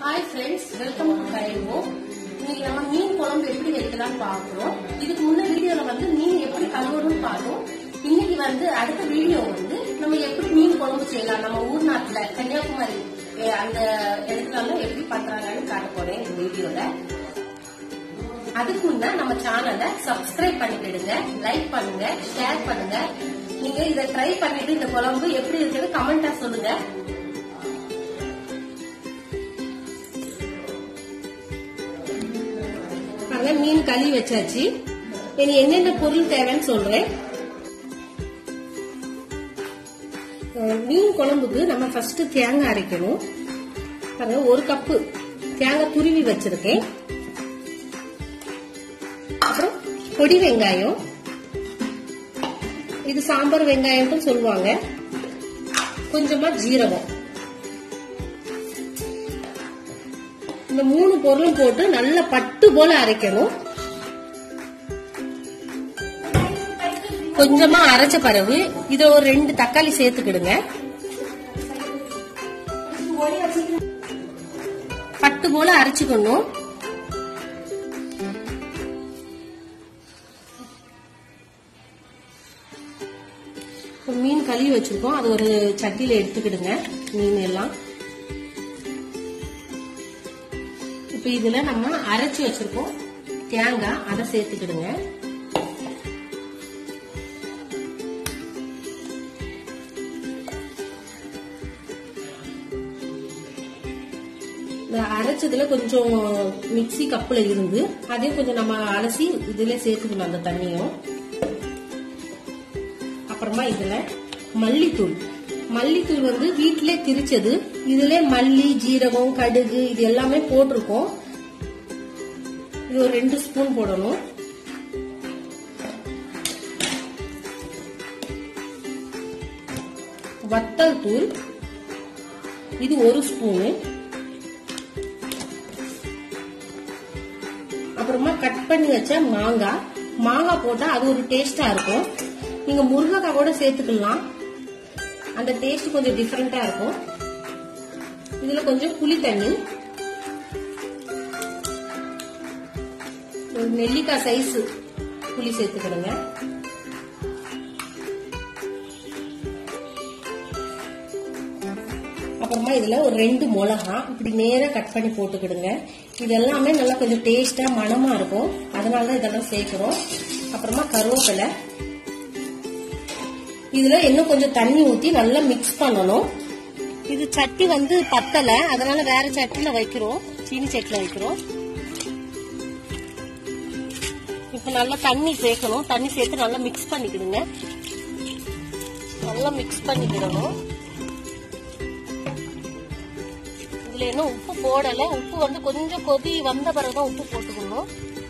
hi friends welcome to கரைவோ இன்னைக்கு நம்ம மீன் குழம்பு எப்படி வைக்கலாம் பார்க்கிறோம் இதுக்கு முன்ன வீடியோல வந்து மீன் எப்படி கழுவணும்னு பார்த்தோம் இன்னைக்கு வந்து அடுத்த வீடியோ வந்து நம்ம எப்படி மீன் குழம்பு செய்யலாம் நம்ம ஊர் நாட்டுல கன்னியாகுமரி அஹ், அந்த இடத்துல எப்படி பண்றாங்கன்னு காட்ட போறேன் இந்த வீடியோல அதுக்கு முன்ன நம்ம சேனலை சப்ஸ்கிரைப் பண்ணிக்கிடுங்க லைக் பண்ணுங்க ஷேர் பண்ணுங்க நீங்க இதை ட்ரை பண்ணிட்டு இந்த குழம்பு எப்படி இருக்குன்னு கமெண்டா சொல்லுங்க பாருங்க மீன் கழுவி வச்சாச்சு இனி என்னென்ன பொருள் தேவைன்னு சொல்றேன் அஹ் மீன் குழம்புக்கு நம்ம ஃபர்ஸ்ட் தேங்காய் அரைக்கணும் பாருங்க ஒரு கப்பு தேங்காய் துருவி வச்சிருக்கேன் அப்புறம் பொடி வெங்காயம் இது சாம்பார் வெங்காயம்னு சொல்லுவாங்க கொஞ்சமா ஜீரகம் இந்த மூணு பொருளும் போட்டு நல்ல பட்டு போல அரைக்கணும் கொஞ்சமா அரைச்ச பிறகு இத ஒரு ரெண்டு தக்காளி சேர்த்துக்கிடுங்க பட்டு போல அரைச்சுக்கணும் இப்ப மீன் கழுவி வச்சிருக்கோம் அது ஒரு சட்டியில எடுத்துக்கிடுங்க மீன் எல்லாம் இப்ப இதுல நம்ம அரைச்சு வச்சிருக்கோம் தேங்காய் அதை சேர்த்துக்கிடுங்க இந்த அரைச்சதுல கொஞ்சம் மிக்ஸி கப்புல இருந்து அதையும் கொஞ்சம் நம்ம அலசி இதுல சேர்த்துக்கணும் அந்த தண்ணியும் அப்புறமா இதுல மல்லித்தூள் மல்லித்தூள் வந்து வீட்டிலே திரிச்சது இதுல மல்லி ஜீரகம் கடுகு இது எல்லாமே போட்டிருக்கோம் இது ஒரு ரெண்டு ஸ்பூன் போடணும் வத்தல் தூள் இது ஒரு ஸ்பூனு அப்புறமா கட் பண்ணி வச்ச மாங்காய் மாங்காய் போட்டா அது ஒரு டேஸ்டா இருக்கும் நீங்க முருங்கைக்காய் கூட சேர்த்துக்கலாம் அந்த டேஸ்ட் கொஞ்சம் டிஃபரெண்டா இருக்கும் இதுல கொஞ்சம் புளி தண்ணி ஒரு நெல்லிக்காய் சைஸ் புளி சேர்த்துக்கிடுங்க அப்புறமா இதுல ஒரு ரெண்டு மிளகா இப்படி நேரா கட் பண்ணி போட்டுக்கிடுங்க இது எல்லாமே நல்லா கொஞ்சம் டேஸ்டா மணமா இருக்கும் அதனாலதான் இதெல்லாம் சேர்க்கிறோம் அப்புறமா கருவேப்பிலை இதுல இன்னும் கொஞ்சம் தண்ணி ஊத்தி நல்லா மிக்ஸ் பண்ணணும் இது சட்டி வந்து பத்தல அதனால வேற சட்டில வைக்கிறோம் சீனி சட்டில வைக்கிறோம் இப்ப நல்லா தண்ணி சேர்க்கணும் தண்ணி சேர்த்து நல்லா மிக்ஸ் பண்ணிக்கிடுங்க நல்லா மிக்ஸ் பண்ணிக்கிடணும் இதுல இன்னும் உப்பு போடல உப்பு வந்து கொஞ்சம் கொதி வந்த பிறகுதான் உப்பு போட்டுக்கணும்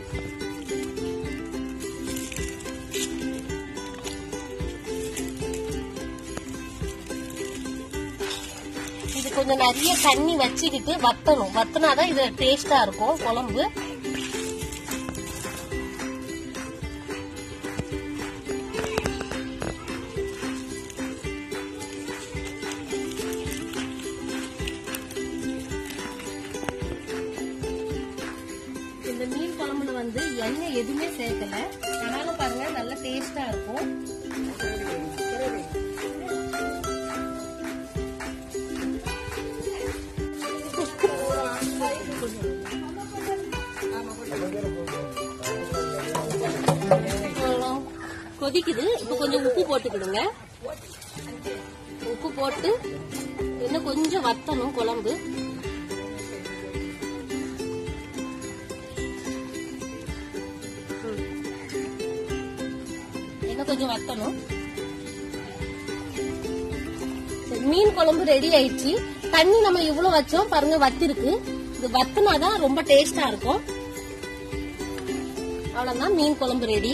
இது கொஞ்சம் நிறைய தண்ணி வச்சுக்கிட்டு வத்தணும் வத்தினாதான் இது டேஸ்டா இருக்கும் குழம்பு இந்த மீன் குழம்புல வந்து எண்ணெய் எதுவுமே சேர்க்கல ஆனாலும் பாருங்க நல்ல டேஸ்டா இருக்கும் கொதிக்குது இப்ப கொஞ்சம் உப்பு போட்டுக்கிடுங்க உப்பு போட்டு இன்னும் கொஞ்சம் வத்தணும் குழம்பு இன்னும் கொஞ்சம் வத்தணும் சரி, மீன் குழம்பு ரெடி ஆயிடுச்சு தண்ணி நம்ம இவ்வளவு வச்சோம் பாருங்க வத்திருக்கு இது வத்துனாதான் ரொம்ப டேஸ்டா இருக்கும் அவ்வளவுதான் மீன் குழம்பு ரெடி